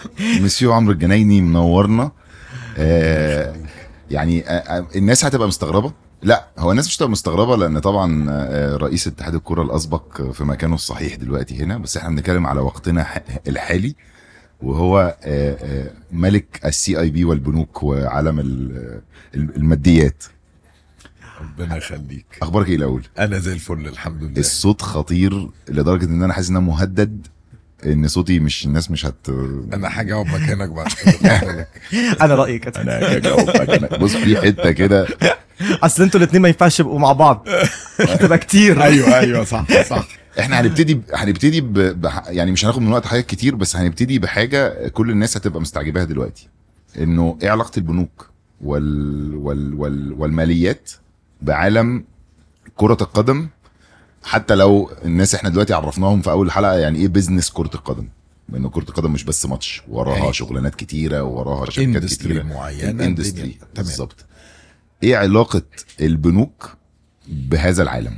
مسيو عمرو الجنايني منورنا آه يعني آه آه، الناس هتبقى مستغربه لا هو الناس مش هتبقى مستغربه لان طبعا آه، رئيس اتحاد الكره الاسبق في مكانه الصحيح دلوقتي هنا بس احنا بنتكلم على وقتنا ح- الحالي وهو آه، آه، ملك السي اي بي والبنوك وعالم ال- ال- الماديات ربنا يخليك اخبارك ايه الاول انا زي الفل الحمد لله الصوت خطير لدرجه ان انا حاسس ان انا مهدد ان صوتي مش الناس مش هت انا حاجه اقعد مكانك بعد كده انا رايي كده انا هجاوب مكانك. بص في حته كده اصل انتوا الاثنين ما ينفعش يبقوا مع بعض تبقى كتير ايوه ايوه صح صح احنا هنبتدي ب... هنبتدي ب... بح... يعني مش هناخد من وقت حاجات كتير بس هنبتدي بحاجه كل الناس هتبقى مستعجباها دلوقتي انه ايه علاقه البنوك وال... وال... وال... والماليات بعالم كره القدم حتى لو الناس احنا دلوقتي عرفناهم في اول حلقه يعني ايه بيزنس كره القدم انه كره القدم مش بس ماتش وراها أيوة. شغلانات كتيره وراها شركات Industry كتيره معينة، اندستري الدنيا- تمام. بالظبط ايه علاقه البنوك بهذا العالم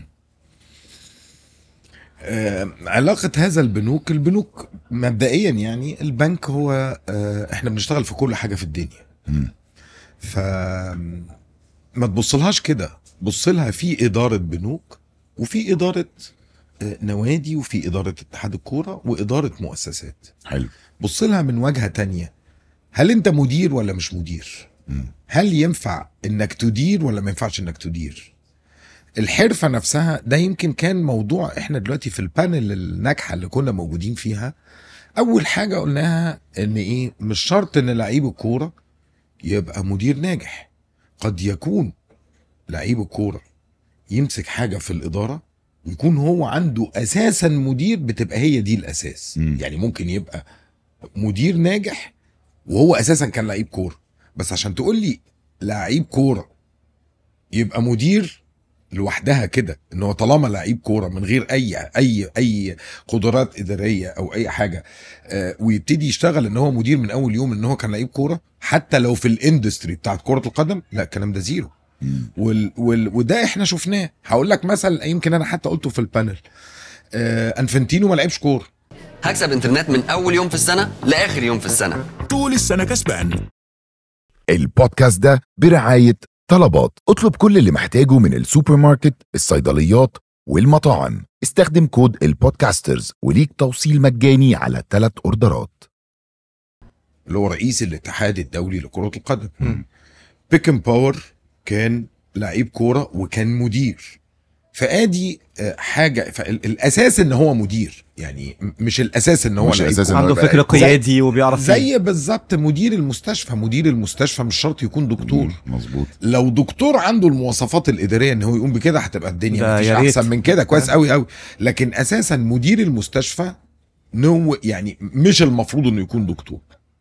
آه علاقة هذا البنوك البنوك مبدئيا يعني البنك هو آه احنا بنشتغل في كل حاجة في الدنيا مم. ف ما تبصلهاش كده بص لها في إدارة بنوك وفي إدارة آه نوادي وفي إدارة اتحاد الكورة وإدارة مؤسسات حلو بص لها من وجهة تانية هل انت مدير ولا مش مدير مم. هل ينفع انك تدير ولا ما ينفعش انك تدير الحرفة نفسها ده يمكن كان موضوع احنا دلوقتي في البانل الناجحة اللي كنا موجودين فيها اول حاجة قلناها ان ايه مش شرط ان لعيب الكورة يبقى مدير ناجح قد يكون لعيب الكورة يمسك حاجة في الإدارة ويكون هو عنده أساسا مدير بتبقى هي دي الأساس مم. يعني ممكن يبقى مدير ناجح وهو أساسا كان لعيب كورة بس عشان تقول لي لعيب كورة يبقى مدير لوحدها كده ان هو طالما لعيب كوره من غير اي اي اي قدرات اداريه او اي حاجه آه ويبتدي يشتغل ان هو مدير من اول يوم ان هو كان لعيب كوره حتى لو في الاندستري بتاعت كره القدم لا الكلام ده زيرو مم. وال وال وده احنا شفناه هقول لك مثلا يمكن انا حتى قلته في البانل آه انفنتينو ما لعبش كوره هكسب انترنت من اول يوم في السنه لاخر يوم في السنه طول السنة كسبان البودكاست ده برعاية طلبات اطلب كل اللي محتاجه من السوبر ماركت الصيدليات والمطاعم استخدم كود البودكاسترز وليك توصيل مجاني على ثلاث اوردرات اللي هو رئيس الاتحاد الدولي لكرة القدم بيكن باور كان لعيب كورة وكان مدير فادي آه، حاجة فالاساس ان هو مدير يعني م- مش الاساس ان هو مش لعيب الأساس كورة. إن هو عنده يبقى فكر زي- قيادي وبيعرف زي بالظبط مدير المستشفى مدير المستشفى مش شرط يكون دكتور مظبوط لو دكتور عنده المواصفات الاداريه ان هو يقوم بكده هتبقى الدنيا ده مفيش يا ريت. احسن من كده كويس قوي قوي لكن اساسا مدير المستشفى نو يعني مش المفروض انه يكون دكتور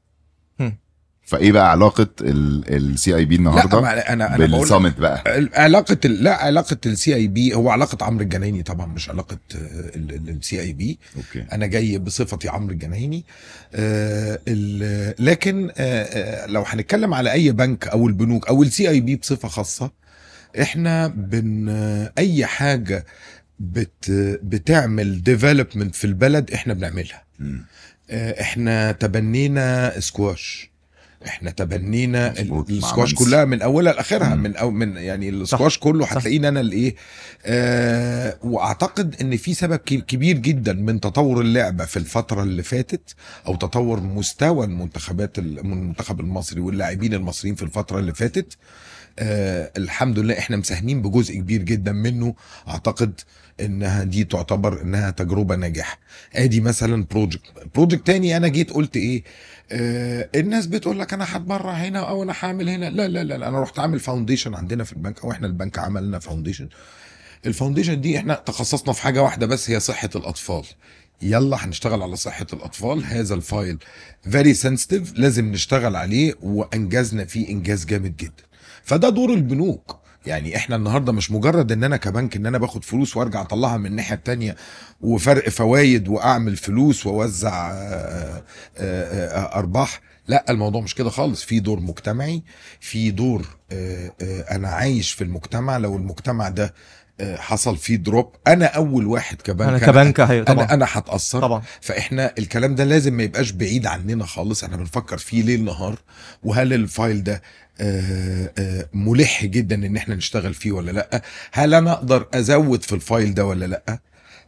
فايه بقى علاقه السي اي بي لا النهارده ما انا انا بقول بالصامت بقى علاقه ال- لا علاقه السي اي بي هو علاقه عمرو الجنايني طبعا مش علاقه السي اي بي اوكي انا جاي بصفتي عمرو الجنايني آه ال- لكن آه آه لو هنتكلم على اي بنك او البنوك او السي اي بي بصفه خاصه احنا بن آه، اي حاجه بت بتعمل ديفلوبمنت في البلد احنا بنعملها مم. آه، احنا تبنينا سكواش احنا تبنينا ال- مظبوط، مع السكواش منس. كلها من اولها لاخرها مم. من أو من يعني السكواش كله هتلاقيني انا الايه آه واعتقد ان في سبب كي- كبير جدا من تطور اللعبه في الفتره اللي فاتت او تطور مستوى المنتخبات ال- المنتخب المصري واللاعبين المصريين في الفتره اللي فاتت آه الحمد لله احنا مساهمين بجزء كبير جدا منه اعتقد انها دي تعتبر انها تجربه ناجحه ادي مثلا بروجكت بروجكت تاني انا جيت قلت ايه آه الناس بتقول لك انا هتبرع هنا او انا هعمل هنا لا لا لا, لا انا رحت عامل فاونديشن عندنا في البنك او احنا البنك عملنا فاونديشن الفاونديشن دي احنا تخصصنا في حاجه واحده بس هي صحه الاطفال يلا هنشتغل على صحه الاطفال هذا الفايل فيري سنسيتيف لازم نشتغل عليه وانجزنا فيه انجاز جامد جدا فده دور البنوك يعني احنا النهارده مش مجرد ان انا كبنك ان انا باخد فلوس وارجع اطلعها من الناحيه التانية وفرق فوايد واعمل فلوس واوزع آه، آه، آه، ارباح لا الموضوع مش كده خالص في دور مجتمعي في دور آه، آه، انا عايش في المجتمع لو المجتمع ده آه، حصل فيه دروب انا اول واحد كبنك انا كبنك هي طبعا انا انا هتاثر طبعا فاحنا الكلام ده لازم ما يبقاش بعيد عننا خالص احنا بنفكر فيه ليل نهار وهل الفايل ده آه، آه، ملح جدا ان احنا نشتغل فيه ولا لا هل انا اقدر ازود في الفايل ده ولا لا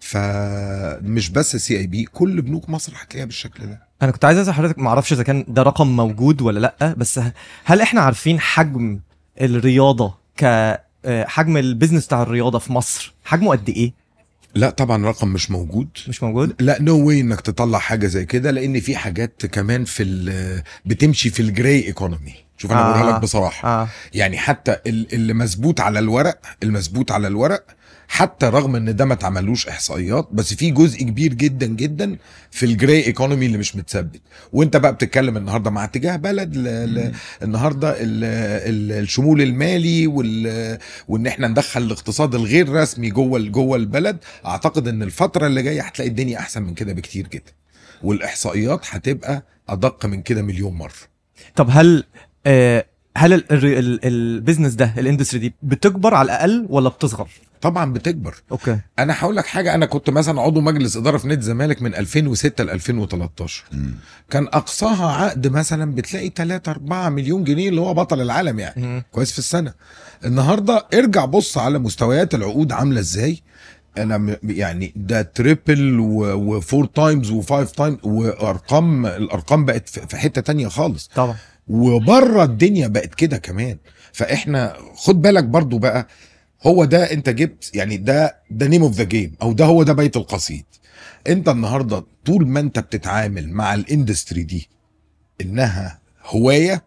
فمش بس سي اي بي كل بنوك مصر هتلاقيها بالشكل ده انا كنت عايز اسال حضرتك ما اعرفش اذا كان ده رقم موجود ولا لا بس ه- هل احنا عارفين حجم الرياضه ك آه، حجم البيزنس بتاع الرياضه في مصر حجمه قد ايه لا طبعا رقم مش موجود مش موجود لا نو واي انك تطلع حاجه زي كده لان في حاجات كمان في ال- بتمشي في الجراي ايكونومي شوف انا آه. بقولها لك بصراحه اه يعني حتى ال- اللي مثبوت على الورق المثبوت على الورق حتى رغم ان ده ما اتعملوش احصائيات بس في جزء كبير جدا جدا في الجراي ايكونومي اللي مش متثبت وانت بقى بتتكلم النهارده مع اتجاه بلد ل... ل... النهارده ال... ال... الشمول المالي وال... وان احنا ندخل الاقتصاد الغير رسمي جوه ال- جوه البلد اعتقد ان الفتره اللي جايه هتلاقي الدنيا احسن من كده بكتير جدا والاحصائيات هتبقى ادق من كده مليون مره طب هل آه، هل ال- ال- ال- البيزنس ده الاندستري دي بتكبر على الاقل ولا بتصغر طبعا بتكبر اوكي انا هقول لك حاجه انا كنت مثلا عضو مجلس اداره في نادي الزمالك من 2006 ل 2013 مم. كان اقصاها عقد مثلا بتلاقي 3 4 مليون جنيه اللي هو بطل العالم يعني مم. كويس في السنه النهارده ارجع بص على مستويات العقود عامله ازاي انا م- يعني ده تريبل وفور تايمز وفايف تايمز وارقام الارقام بقت في في حته تانية خالص طبعا وبره الدنيا بقت كده كمان فاحنا خد بالك برضو بقى هو ده انت جبت يعني ده ده نيم اوف ذا جيم او ده هو ده بيت القصيد انت النهارده طول ما انت بتتعامل مع الاندستري دي انها هوايه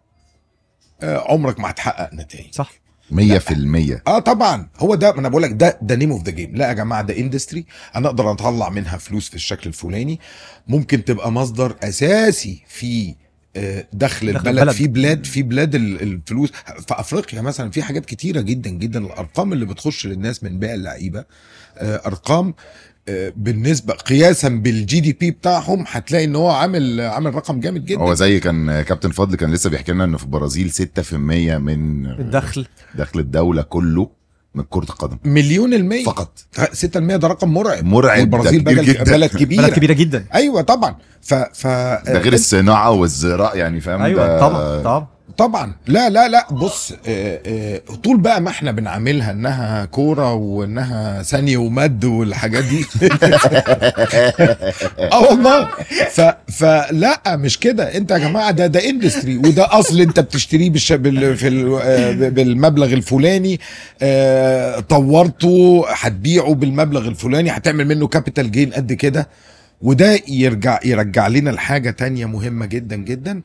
آه، عمرك ما هتحقق نتائج صح 100% اه طبعا هو ده ما انا بقول لك ده ده نيم اوف ذا جيم لا يا جماعه ده اندستري انا اقدر اطلع منها فلوس في الشكل الفلاني ممكن تبقى مصدر اساسي في آه، دخل البلد, البلد. في بلاد في بلاد ال- الفلوس في افريقيا مثلا في حاجات كتيره جدا جدا الارقام اللي بتخش للناس من بيع اللعيبه آه، ارقام آه، بالنسبه قياسا بالجي دي بي بتاعهم هتلاقي ان هو عامل عامل رقم جامد جدا هو زي كان كابتن فضل كان لسه بيحكي لنا ان في البرازيل 6% من الدخل دخل الدوله كله من كرة القدم مليون المية فقط 6% ده رقم مرعب مرعب، ده البرازيل كبير بلد, جدا. بلد كبيرة بلد كبيره جدا ايوه طبعا ف ف ده غير الصناعه والزراعه يعني فاهم ايوه ده- طبعا طبعا طبعا لا لا لا بص آه، آه، طول بقى ما احنا بنعاملها انها كوره وانها ثانيه ومد والحاجات دي اه والله ف فلا مش كده انت يا جماعه ده ده اندستري وده اصل انت بتشتريه بالش... بال... في ال... آه، بالمبلغ الفلاني آه، طورته هتبيعه بالمبلغ الفلاني هتعمل منه كابيتال جين قد كده وده يرجع يرجع لنا لحاجه تانية مهمه جدا جدا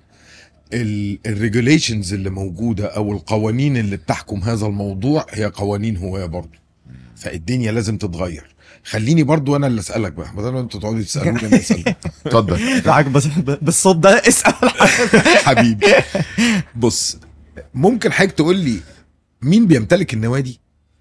الريجوليشنز اللي موجوده او القوانين اللي بتحكم هذا الموضوع هي قوانين هوايه برضه فالدنيا لازم تتغير خليني برضو انا اللي اسالك بقى بدل ما انتوا تقعدوا تسالوني انا اسالك اتفضل دعك بس بالصوت ده اسال حبيبي بص ممكن حضرتك تقول لي مين بيمتلك النوادي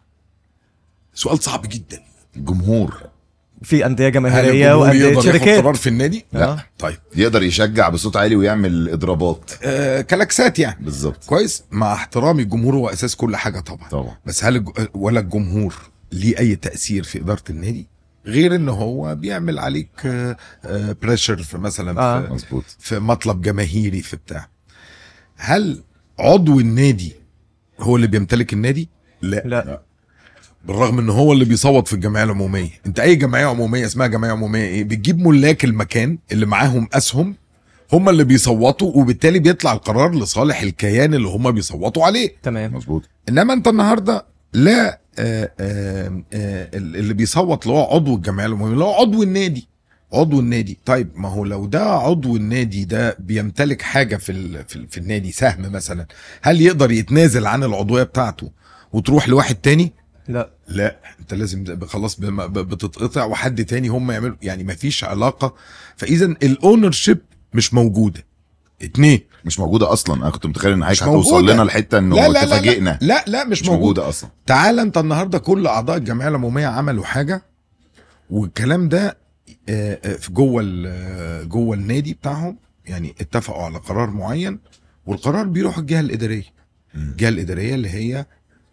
سؤال صعب جدا الجمهور في انديه هل جماهيريه الجمهور وانديه يقدر ياخد شركات قرار في النادي لا. لا طيب يقدر يشجع بصوت عالي ويعمل اضرابات آه كلاكسات يعني بالظبط كويس مع احترامي الجمهور هو اساس كل حاجه طبعا طبعا بس هل الج... ولا الجمهور ليه اي تاثير في اداره النادي غير ان هو بيعمل عليك بريشر في مثلا آه. في, مظبوط في مطلب جماهيري في بتاع هل عضو النادي هو اللي بيمتلك النادي لا لا بالرغم ان هو اللي بيصوت في الجمعيه العموميه انت اي جمعيه عموميه اسمها جمعيه عموميه ايه بتجيب ملاك المكان اللي معاهم اسهم هم اللي بيصوتوا وبالتالي بيطلع القرار لصالح الكيان اللي هم بيصوتوا عليه تمام مظبوط انما انت النهارده لا آه آه آه اللي بيصوت اللي هو عضو الجمعيه العموميه اللي هو عضو النادي عضو النادي طيب ما هو لو ده عضو النادي ده بيمتلك حاجه في ال في, ال في النادي سهم مثلا هل يقدر يتنازل عن العضويه بتاعته وتروح لواحد تاني لا لا انت لازم ب- خلاص بم- ب- بتتقطع وحد تاني هم يعملوا يعني مفيش علاقه فاذا الاونر شيب مش موجوده اتنين مش موجوده اصلا انا كنت متخيل ان مش حضرتك هتوصل موجودة. لنا لحته انه لا لا لا تفاجئنا لا لا مش, مش موجوده موجوده اصلا تعال انت النهارده كل اعضاء الجمعيه العموميه عملوا حاجه والكلام ده آه، آه، في جوه ال- آه، جوه النادي بتاعهم يعني اتفقوا على قرار معين والقرار بيروح الجهه الاداريه الجهه الاداريه اللي هي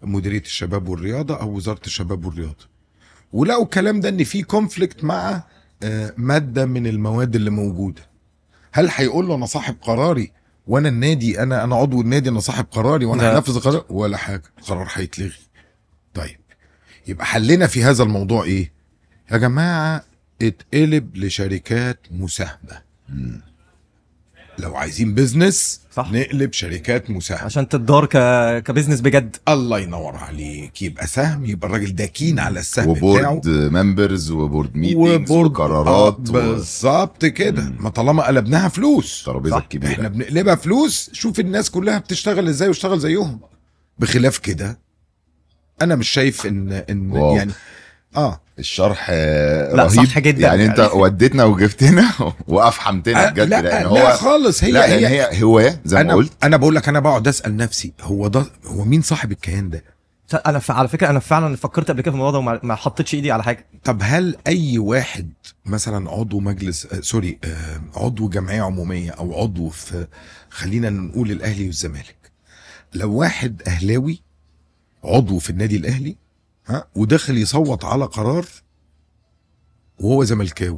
مديريه الشباب والرياضه او وزاره الشباب والرياضه ولقوا الكلام ده ان في كونفليكت مع آه، ماده من المواد اللي موجوده هل هيقول له انا صاحب قراري وانا النادي انا انا عضو النادي انا صاحب قراري وانا لا. هنفذ القرار ولا حاجه القرار هيتلغي طيب يبقى حلنا في هذا الموضوع ايه يا جماعه اتقلب لشركات مساهمه لو عايزين بزنس صح. نقلب شركات مساهمه عشان تدار ك... كبزنس بجد الله ينور عليك يبقى سهم يبقى الراجل داكين على السهم بتاعه وبورد ممبرز وبورد ميتنجز وبورد وقرارات آه، بالظبط كده ما طالما قلبناها فلوس والترابيزه صح. الكبيره احنا بنقلبها فلوس شوف الناس كلها بتشتغل ازاي واشتغل زيهم بخلاف كده انا مش شايف ان ان واو. يعني اه الشرح آه، لا، رهيب صح جدا يعني انت يعني. وديتنا وجبتنا وافحمتنا آه، بجد لا لان لا هو خالص هي لا لان هي هي هوايه زي ما انا قلت انا بقول لك انا بقعد اسال نفسي هو ده هو مين صاحب الكيان ده انا ف... على فكره انا فعلا فكرت قبل كده في الموضوع ده وما ما حطيتش ايدي على حاجه طب هل اي واحد مثلا عضو مجلس آه سوري آه عضو جمعيه عموميه او عضو في خلينا نقول الاهلي والزمالك لو واحد اهلاوي عضو في النادي الاهلي ها وداخل يصوت على قرار وهو زملكاوي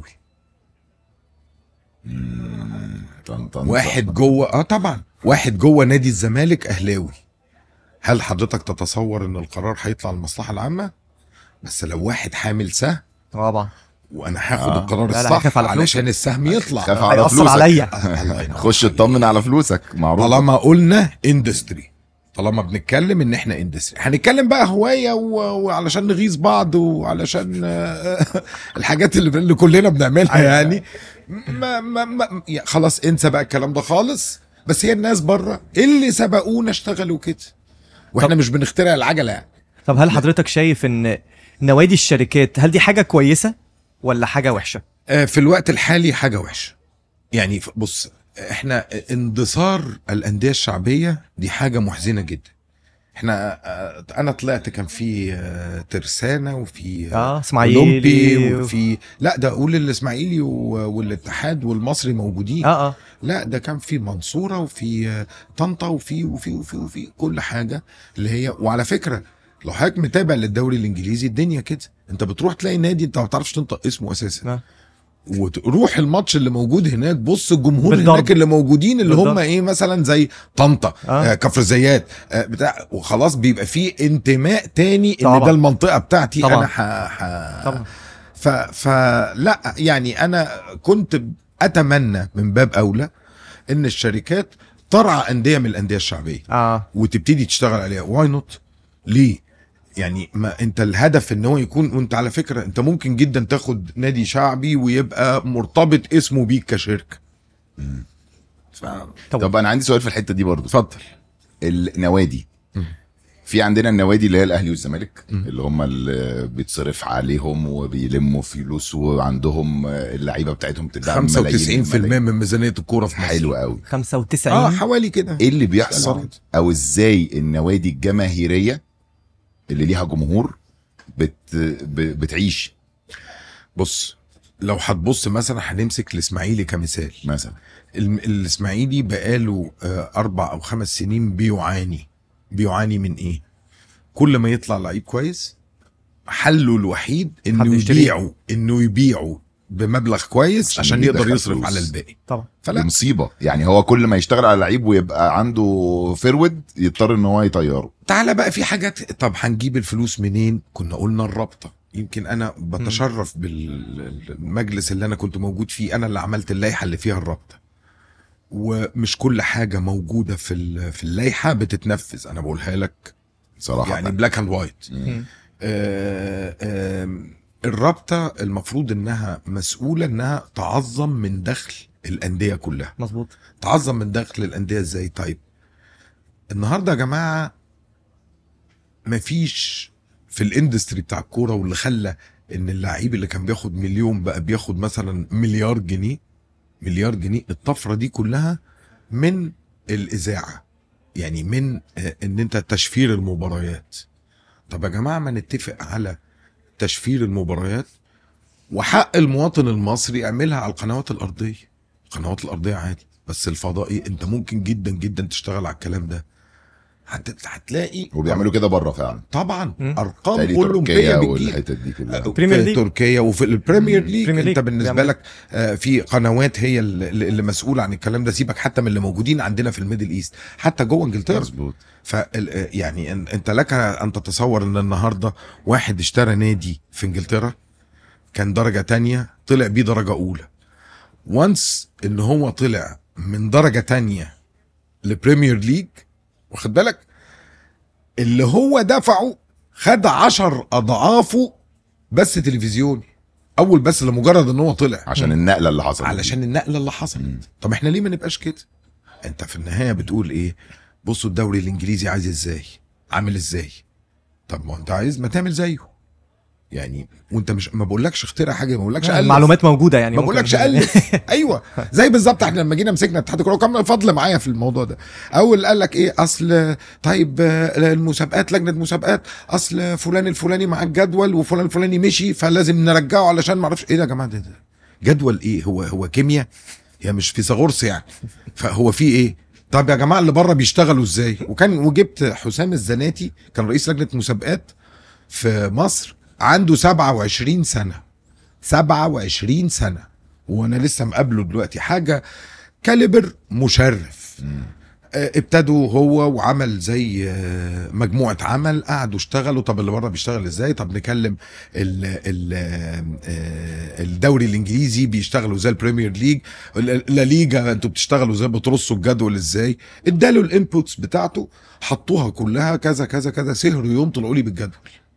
طن طن واحد طن. جوه اه طبعا واحد جوه نادي الزمالك اهلاوي هل حضرتك تتصور ان القرار هيطلع للمصلحه العامه بس لو واحد حامل سهم طبعا وانا هاخد آه. القرار لا، لا، الصح هيخاف على فلوسك. علشان السهم يطلع خاف على هيأثر فلوسك عليا الله ينور خش عليك. اطمن على فلوسك معروف طالما قلنا اندستري طالما بنتكلم ان احنا اندستري هنتكلم بقى هوايه و... وعلشان نغيظ بعض وعلشان آه، الحاجات اللي, اللي كلنا بنعملها أيوة. يعني ما ما ما يعني خلاص انسى بقى الكلام ده خالص بس هي الناس بره اللي سبقونا اشتغلوا كده واحنا مش بنخترع العجله يعني طب هل حضرتك شايف ان نوادي الشركات هل دي حاجه كويسه ولا حاجه وحشه آه، في الوقت الحالي حاجه وحشه يعني ف- بص احنا اندثار الانديه الشعبيه دي حاجه محزنه جدا احنا آه، انا طلعت كان في آه، ترسانه وفي اه اسماعيلي اولمبي وفي لا ده اقول الاسماعيلي و- والاتحاد والمصري موجودين اه اه لا ده كان في منصوره وفي آه، طنطا وفي وفي وفي وفي كل حاجه اللي هي وعلى فكره لو حضرتك متابع للدوري الانجليزي الدنيا كده انت بتروح تلاقي نادي انت ما بتعرفش تنطق اسمه اساسا آه. وتروح الماتش اللي موجود هناك بص الجمهور بالضبط. هناك اللي موجودين اللي بالضبط. هم ايه مثلا زي طنطا آه. آه. كفر زيات آه بتاع وخلاص بيبقى فيه انتماء تاني ان طبعا. ده المنطقه بتاعتي طبعا. انا ح... ح... طبعا ف... فلا يعني انا كنت اتمنى من باب اولى ان الشركات ترعى انديه من الانديه الشعبيه اه وتبتدي تشتغل عليها واي نوت ليه يعني ما انت الهدف ان هو يكون وانت على فكره انت ممكن جدا تاخد نادي شعبي ويبقى مرتبط اسمه بيك كشركه ف... طب, طب انا عندي سؤال في الحته دي برضو اتفضل النوادي مم. في عندنا النوادي اللي هي الاهلي والزمالك اللي هم اللي بيتصرف عليهم وبيلموا فلوس وعندهم اللعيبه بتاعتهم تدعم 95% ملايين من ميزانيه الكوره في مصر حلو قوي 95 اه حوالي كده ايه اللي حلو بيحصل كده. او ازاي النوادي الجماهيريه اللي ليها جمهور بت ب- بتعيش بص لو هتبص مثلا هنمسك الاسماعيلي كمثال مثلا الم- الاسماعيلي بقاله آه، اربع او خمس سنين بيعاني بيعاني من ايه كل ما يطلع لعيب كويس حله الوحيد حد انه يشتريه. يبيعه انه يبيعه بمبلغ كويس عشان عشان يقدر يدخل يصرف فلوس. على الباقي طبعا دي فلا مصيبه يعني هو كل ما يشتغل على لعيب ويبقى عنده فرود يضطر ان هو يطيره تعالى بقى في حاجات طب هنجيب الفلوس منين كنا قلنا الرابطه يمكن انا بتشرف بالمجلس اللي انا كنت موجود فيه انا اللي عملت اللائحه اللي فيها الرابطه ومش كل حاجه موجوده في ال- في اللائحه بتتنفذ انا بقولها لك صراحه يعني بلاك اند وايت مم. الرابطه المفروض انها مسؤوله انها تعظم من دخل الانديه كلها مظبوط تعظم من دخل الانديه ازاي طيب النهارده يا جماعه مفيش في الاندستري بتاع الكوره واللي خلى ان اللعيب اللي كان بياخد مليون بقى بياخد مثلا مليار جنيه مليار جنيه الطفره دي كلها من الاذاعه يعني من آه، ان انت تشفير المباريات طب يا جماعه ما نتفق على تشفير المباريات وحق المواطن المصري يعملها على القنوات الارضيه القنوات الارضيه عادي بس الفضائي انت ممكن جدا جدا تشتغل على الكلام ده هت- هتلاقي وبيعملوا كده بره فعلا طبعا مم. ارقام تالي اولمبيه تركيا بتجيب والحتت دي كلها بريمير في ليج. تركيا وفي البريمير ليج بريمير انت ليج بالنسبه بيعمل. لك آه، في قنوات هي اللي, اللي مسؤوله عن الكلام ده سيبك حتى من اللي موجودين عندنا في الميدل ايست حتى جوه انجلترا مظبوط ف يعني إن- انت لك ان تتصور ان النهارده واحد اشترى نادي في انجلترا كان درجه تانية طلع بيه درجه اولى وانس ان هو طلع من درجه تانية لبريمير ليج واخد بالك اللي هو دفعه خد عشر اضعافه بس تلفزيوني اول بس لمجرد ان هو طلع عشان النقله اللي حصلت علشان النقله اللي حصلت طب احنا ليه ما نبقاش كده انت في النهايه بتقول ايه بصوا الدوري الانجليزي عايز ازاي عامل ازاي طب ما انت عايز ما تعمل زيه يعني وانت مش ما بقولكش اخترع حاجه ما بقولكش الف المعلومات موجوده يعني ما ممكن- بقولكش الف ايوه زي بالظبط احنا لما جينا مسكنا اتحاد الكوره وكان فضل معايا في الموضوع ده اول قال لك ايه اصل طيب آه، المسابقات لجنه مسابقات اصل فلان الفلاني مع الجدول وفلان الفلاني مشي فلازم نرجعه علشان ما اعرفش ايه ده يا جماعه ده, ده جدول ايه هو هو كيمياء هي مش فيثاغورس يعني فهو في ايه طب يا جماعه اللي بره بيشتغلوا ازاي وكان وجبت حسام الزناتي كان رئيس لجنه مسابقات في مصر عنده 27 سنه 27 سنه وانا لسه مقابله دلوقتي حاجه كاليبر مشرف آه، ابتدوا هو وعمل زي آه، مجموعه عمل قعدوا اشتغلوا طب اللي بره بيشتغل ازاي طب نكلم ال ال آه، الدوري الانجليزي بيشتغلوا زي البريمير ليج ال- لا ليجا انتوا بتشتغلوا زي بترصوا الجدول ازاي اداله الانبوتس بتاعته حطوها كلها كذا كذا كذا سهروا يوم طلعوا لي بالجدول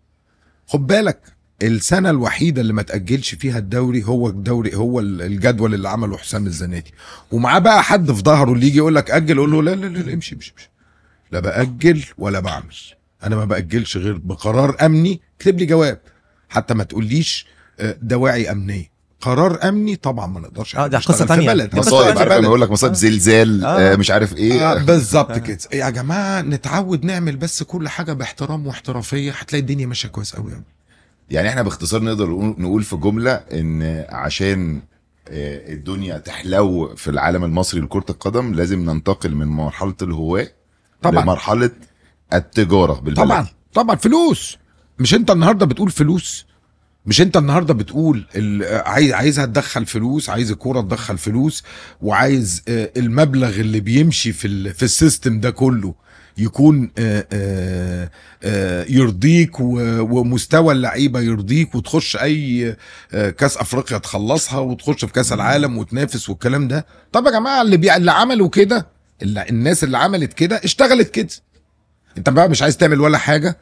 خد بالك السنة الوحيدة اللي ما تأجلش فيها الدوري هو الدوري هو ال- الجدول اللي عمله حسام الزناتي ومعاه بقى حد في ظهره اللي يجي يقول لك أجل يقول له لا لا لا, لا امشي امشي امشي لا بأجل ولا بعمل أنا ما بأجلش غير بقرار أمني اكتب لي جواب حتى ما تقوليش آه، دواعي أمنية قرار أمني طبعا ما نقدرش آه، دي نشتغل قصة في تانية. بلد. دي قصة مصايب تانية. عارف لما يقول لك مصايب آه. زلزال آه. آه. مش عارف ايه آه بالظبط كده يا جماعه نتعود نعمل بس كل حاجه باحترام واحترافيه هتلاقي الدنيا ماشيه كويس قوي قوي يعني احنا باختصار نقدر نقول- نقول في جمله ان عشان آه، الدنيا تحلو في العالم المصري لكره القدم لازم ننتقل من مرحله الهواه طبعا لمرحله التجاره بالبلد طبعا طبعا فلوس مش انت النهارده بتقول فلوس مش انت النهارده بتقول ال- عايز عايزها تدخل فلوس عايز الكوره تدخل فلوس وعايز آه، المبلغ اللي بيمشي في ال- في السيستم ده كله يكون آه، آه، آه، يرضيك و- ومستوى اللعيبه يرضيك وتخش اي آه، كاس افريقيا تخلصها وتخش في كاس العالم وتنافس والكلام ده طب يا جماعه اللي بي... اللي عملوا كده اللي الناس اللي عملت كده اشتغلت كده انت بقى مش عايز تعمل ولا حاجه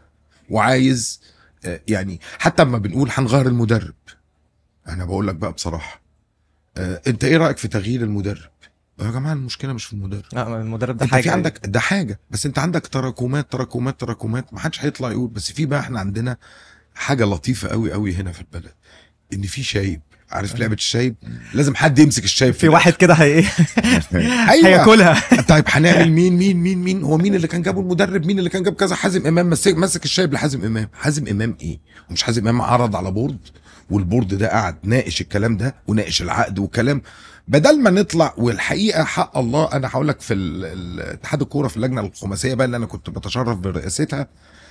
وعايز آه، يعني حتى اما بنقول هنغير المدرب انا بقول لك بقى بصراحه آه، انت ايه رايك في تغيير المدرب يا جماعه المشكله مش في المدرب لا المدرب ده انت حاجه في عندك ده حاجه بس انت عندك تراكمات تراكمات تراكمات ما حدش هيطلع يقول بس في بقى احنا عندنا حاجه لطيفه قوي قوي هنا في البلد ان في شايب عارف لعبه الشايب لازم حد يمسك الشايب في واحد كده هي ايه ايوه هياكلها طيب هنعمل مين مين مين مين هو مين اللي كان جابه المدرب مين اللي كان جاب كذا حازم امام مسك مسك الشايب لحازم امام حازم امام ايه ومش حازم امام عرض على بورد والبورد ده قعد ناقش الكلام ده وناقش العقد وكلام بدل ما نطلع والحقيقه حق الله انا هقول لك في ال- ال- اتحاد الكوره في اللجنه الخماسيه بقى اللي انا كنت بتشرف برئاستها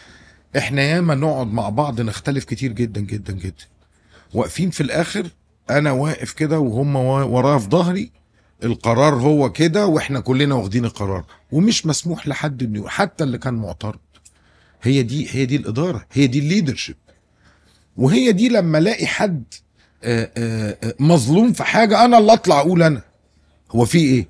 احنا ياما نقعد مع بعض نختلف كتير جدا جدا جدا واقفين في الاخر انا واقف كده وهم وا- ورايا في ظهري القرار هو كده واحنا كلنا واخدين القرار ومش مسموح لحد انه يقول- حتى اللي كان معترض هي دي هي دي الاداره هي دي الليدرشيب وهي دي لما الاقي حد آه، آه، آه، مظلوم في حاجه انا اللي اطلع اقول انا هو في ايه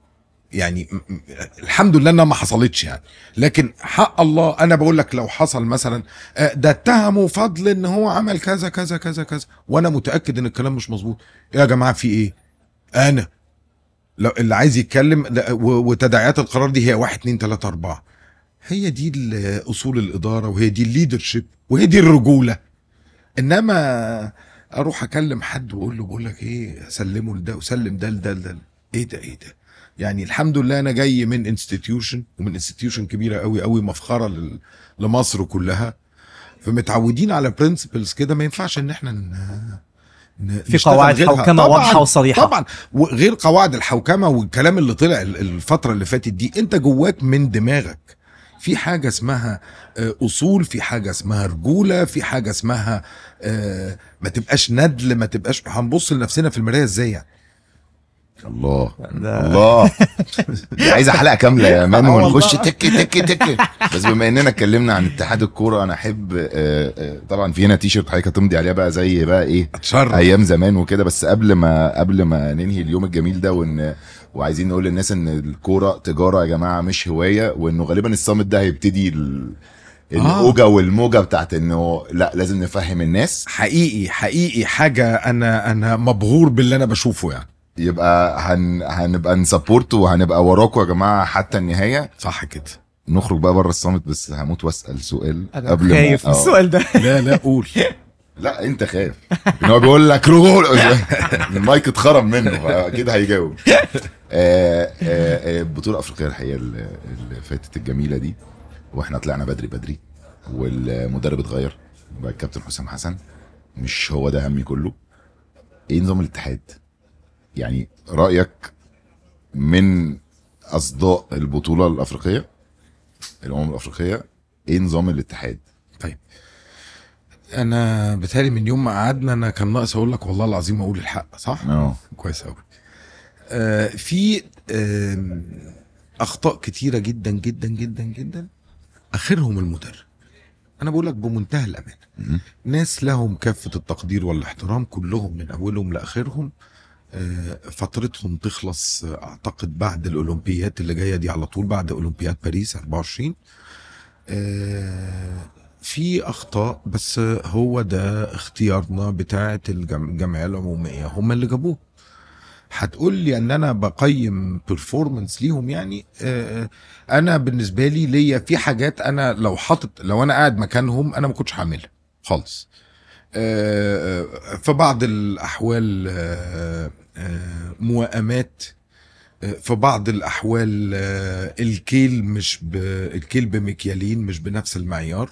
يعني م- م- الحمد لله انها ما حصلتش يعني لكن حق الله انا بقول لك لو حصل مثلا آه، ده اتهموا فضل ان هو عمل كذا كذا كذا كذا وانا متاكد ان الكلام مش مظبوط يا جماعه في ايه انا لو اللي عايز يتكلم لا، و- وتداعيات القرار دي هي واحد اتنين تلاته اربعه هي دي ال- اصول الاداره وهي دي الليدرشيب وهي دي الرجوله انما اروح اكلم حد واقول له بقول لك ايه سلمه لده وسلم ده لده لده ايه ده ايه ده يعني الحمد لله انا جاي من انستتيوشن ومن انستتيوشن كبيره قوي قوي مفخره لل- لمصر كلها فمتعودين على برنسبلز كده ما ينفعش ان احنا ن... ن- في نشتغل قواعد غيرها. حوكمة طبعاً، واضحة وصريحة. طبعا وغير قواعد الحوكمه والكلام اللي طلع ال- الفتره اللي فاتت دي انت جواك من دماغك في حاجه اسمها آه، اصول في حاجه اسمها رجوله في حاجه اسمها آه، ما تبقاش ندل ما تبقاش هنبص لنفسنا في المرايه ازاي يعني الله ده- الله دي عايزه حلقه كامله يا مان آه والله. ونخش تك تك تك بس بما اننا اتكلمنا عن اتحاد الكوره انا احب آه، آه، طبعا في هنا تي شيرت حضرتك هتمضي عليها بقى زي بقى ايه اتشرف ايام زمان وكده بس قبل ما قبل ما ننهي اليوم الجميل ده وان وعايزين نقول للناس ان الكوره تجاره يا جماعه مش هوايه وانه غالبا الصامت ده هيبتدي ال... الاوجه والموجه بتاعت انه لا لازم نفهم الناس حقيقي حقيقي حاجه انا انا مبهور باللي انا بشوفه يعني يبقى هن... هنبقى نسبورت وهنبقى وراكم يا جماعه حتى النهايه صح كده نخرج بقى بره الصامت بس هموت واسال سؤال انا قبل خايف ما من آه. السؤال ده لا لا قول لا انت خايف ان هو بيقول لك رجول المايك اتخرم منه فاكيد هيجاوب آه، آه، آه، البطوله الافريقيه الحقيقه اللي اللي فاتت الجميله دي واحنا طلعنا بدري بدري والمدرب اتغير بقى الكابتن حسام حسن مش هو ده همي كله ايه نظام الاتحاد يعني رايك من اصداء البطوله الافريقيه الامم الافريقيه ايه نظام الاتحاد طيب انا بتهيألي من يوم ما قعدنا انا كان ناقص اقول لك والله العظيم اقول الحق صح اه كويس قوي آه في آه اخطاء كتيره جدا جدا جدا جدا اخرهم المدرب انا بقول لك بمنتهى الامانه مم. ناس لهم كافه التقدير والاحترام كلهم من اولهم لاخرهم آه، فترتهم تخلص آه، اعتقد بعد الاولمبيات اللي جايه دي على طول بعد اولمبياد باريس 24 آه، في اخطاء بس هو ده اختيارنا بتاعه الجم- الجمعيه العموميه هم اللي جابوه هتقول لي ان انا بقيم بيرفورمانس ليهم يعني آه، انا بالنسبه لي ليا في حاجات انا لو حاطط لو انا قاعد مكانهم انا ما كنتش هعملها خالص آه، آه، في بعض الاحوال آه، آه، موائمات آه، في بعض الاحوال آه، الكيل مش ب... الكيل بمكيالين مش بنفس المعيار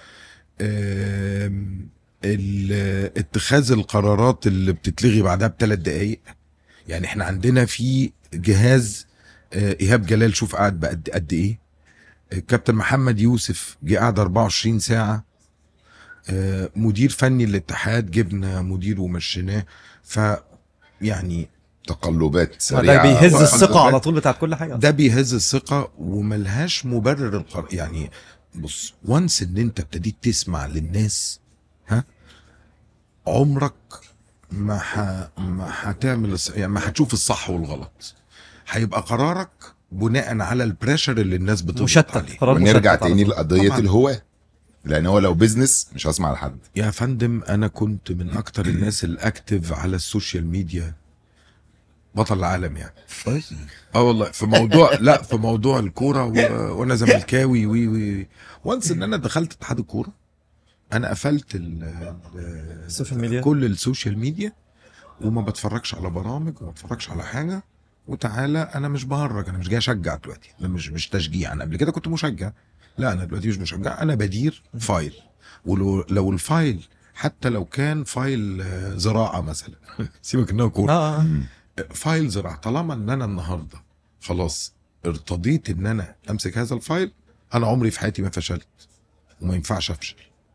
آم، ال- اتخاذ القرارات اللي بتتلغي بعدها بثلاث دقايق يعني احنا عندنا في جهاز آه، ايهاب جلال شوف قعد بقد قد ايه الكابتن محمد يوسف جه قعد 24 ساعه آه، مدير فني الاتحاد جبنا مدير ومشيناه ف يعني تقلبات ده سريعه بيهز وقت الثقه الغد. على طول بتاعت كل حاجه ده بيهز الثقه وملهاش مبرر القرار يعني بص وانس ان انت ابتديت تسمع للناس ها عمرك ما ح... ما هتعمل الص... يعني ما هتشوف الصح والغلط هيبقى قرارك بناء على البريشر اللي الناس بتضغط مشتت عليه قرار ونرجع مشتت على تاني طول. لقضيه طبعاً. الهواه لان هو لو بيزنس مش هسمع لحد يا فندم انا كنت من اكتر الناس الاكتف على السوشيال ميديا بطل العالم يعني كويس اه والله في موضوع لا في موضوع الكوره و... وانا زملكاوي وي وي وانس ان انا دخلت اتحاد الكوره انا قفلت ال... ال- السوشيال ميديا كل السوشيال ميديا وما بتفرجش على برامج وما بتفرجش على حاجه وتعالى انا مش بهرج انا مش جاي اشجع دلوقتي انا مش مش تشجيع انا قبل كده كنت مشجع لا انا دلوقتي مش مشجع انا بدير فايل ولو لو الفايل حتى لو كان فايل آه، زراعه مثلا سيبك انها كوره اه آه. فايل زراعه طالما ان انا النهارده خلاص ارتضيت ان انا امسك هذا الفايل انا عمري في حياتي ما فشلت وما ينفعش افشل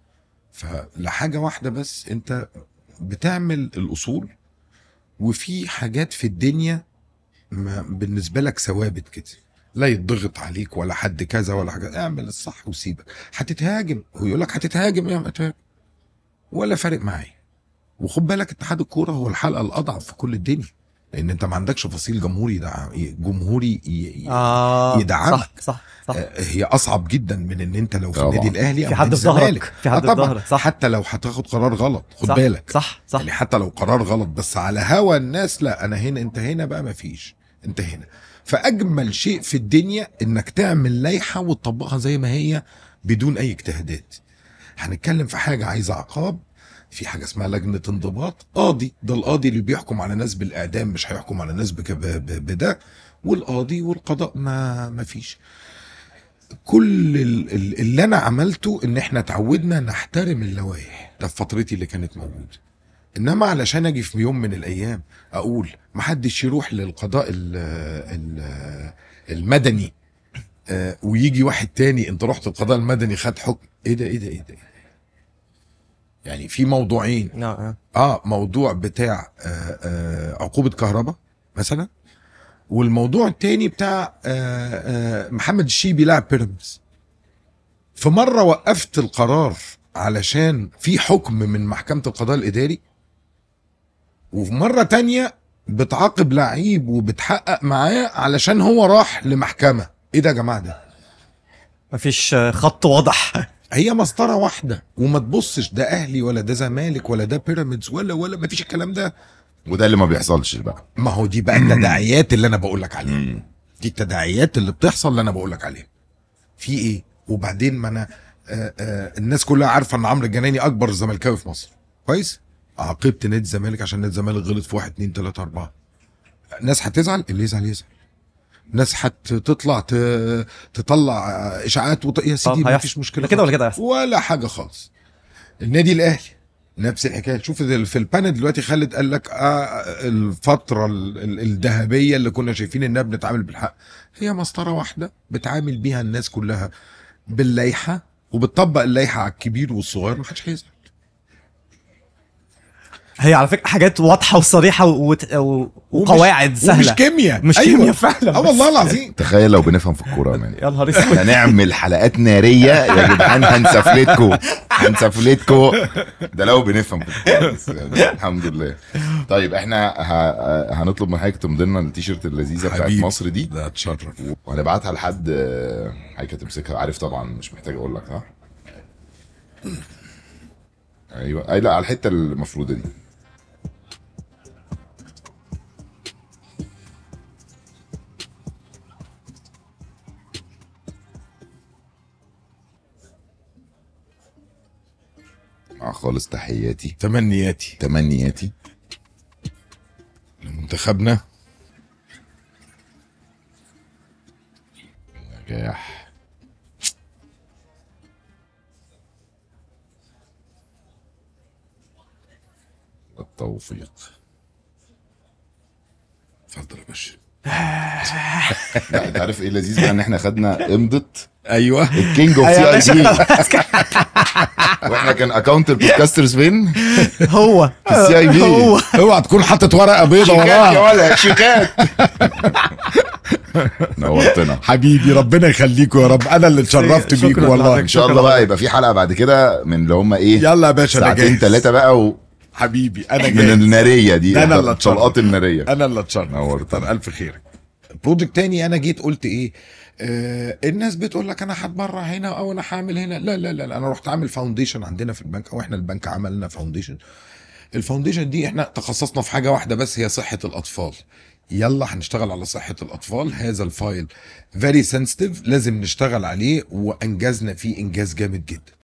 فلحاجه واحده بس انت بتعمل الاصول وفي حاجات في الدنيا ما بالنسبه لك ثوابت كده لا يتضغط عليك ولا حد كذا ولا حاجه اعمل الصح وسيبك هتتهاجم ويقول لك هتتهاجم يا هتهاجم ولا فارق معايا وخد بالك اتحاد الكوره هو الحلقه الاضعف في كل الدنيا لان انت ما عندكش فصيل جمهوري دع... جمهوري ي... ي... اه يدعمك. صح صح صح آه، هي اصعب جدا من ان انت لو في طبعا. النادي الاهلي او في حد نادي في ظهرك الزمالك. في حد آه في طبعا ظهرك صح حتى لو هتاخد قرار غلط خد صح بالك صح صح يعني حتى لو قرار غلط بس على هوا الناس لا انا هنا انت هنا بقى مفيش انت هنا فاجمل شيء في الدنيا انك تعمل لائحه وتطبقها زي ما هي بدون اي اجتهادات هنتكلم في حاجه عايزه عقاب في حاجه اسمها لجنه انضباط قاضي ده القاضي اللي بيحكم على ناس بالاعدام مش هيحكم على ناس بك- ب- ب- بده والقاضي والقضاء ما ما فيش كل ال- ال- اللي انا عملته ان احنا اتعودنا نحترم اللوائح ده في فترتي اللي كانت موجوده انما علشان اجي في يوم من الايام اقول محدش يروح للقضاء ال ال المدني آه ويجي واحد تاني انت رحت القضاء المدني خد حكم ايه ده ايه ده ايه ده يعني في موضوعين آه. اه موضوع بتاع آه آه عقوبه كهرباء مثلا والموضوع التاني بتاع آه آه محمد الشيبي لاعب بيراميدز في مره وقفت القرار علشان في حكم من محكمه القضاء الاداري وفي مره تانية بتعاقب لعيب وبتحقق معاه علشان هو راح لمحكمه ايه ده يا جماعه ده مفيش آه، خط واضح هي مسطره واحده وما تبصش ده اهلي ولا ده زمالك ولا ده بيراميدز ولا ولا ما فيش الكلام ده وده اللي ما بيحصلش بقى ما هو دي بقى التداعيات اللي انا بقول لك عليها دي التداعيات اللي بتحصل اللي انا بقول لك عليها في ايه وبعدين ما انا آه آه الناس كلها عارفه ان عمرو الجناني اكبر زملكاوي في مصر كويس عاقبت نادي الزمالك عشان نادي الزمالك غلط في 1 2 3 4 ناس هتزعل اللي يزعل يزعل ناس هتطلع ت- تطلع اشاعات وط... يا سيدي آه، ما هيحصل. فيش مشكله لا كده ولا خالص. كده هيحصل. ولا حاجه خالص النادي الاهلي نفس الحكايه شوف ال- في البانل دلوقتي خالد قال لك آه الفتره ال- ال- الذهبيه اللي كنا شايفين انها بنتعامل بالحق هي مسطره واحده بتعامل بيها الناس كلها باللائحه وبتطبق اللائحه على الكبير والصغير محدش هيزعل هي على فكره حاجات واضحه وصريحه وت... و... وقواعد سهله ومش كيمياء مش كيمياء فعلا اه بس. والله العظيم تخيل لو بنفهم في الكوره يعني يا نهار اسود احنا نعمل حلقات ناريه يا جدعان هنسفلتكم هنسفلتكم ده لو بنفهم في الكوره بس يعني الحمد لله طيب احنا ه... هنطلب من حضرتك تمضي لنا التيشيرت اللذيذه بتاعت حبيبي. مصر دي ده اتشرف وهنبعتها لحد آه، حضرتك هتمسكها عارف طبعا مش محتاج اقول لك صح؟ ايوه اي لا على الحته المفروضه دي مع خالص تحياتي تمنياتي تمنياتي لمنتخبنا نجاح التوفيق اتفضل يا باشا لا انت عارف ايه لذيذ بقى ان احنا خدنا امضت ايوه الكينج اوف أيوة يا سي اي بي واحنا كان اكونت البودكاسترز فين؟ هو السي اي بي هو اوعى تكون حاطط ورقه بيضه شيكات يا وراها ولا شيكات نورتنا حبيبي ربنا يخليكوا يا رب انا اللي اتشرفت شكراً بيكوا والله لحضرتك. ان شاء الله بقى يبقى في حلقه بعد كده من اللي هم ايه يلا يا باشا انا ساعتين جاهز ثلاثه بقى و... حبيبي انا من جاهز الناريه دي أنا اللي أتشرف. الطلقات الناريه انا اللي اتشرف نورت. طب الف خيرك بروجكت تاني انا جيت قلت ايه آه الناس بتقول لك انا هتبرع هنا او انا هعمل هنا لا لا لا, لا انا رحت عامل فاونديشن عندنا في البنك او احنا البنك عملنا فاونديشن الفاونديشن دي احنا تخصصنا في حاجه واحده بس هي صحه الاطفال يلا هنشتغل على صحه الاطفال هذا الفايل فيري سنسيتيف لازم نشتغل عليه وانجزنا فيه انجاز جامد جدا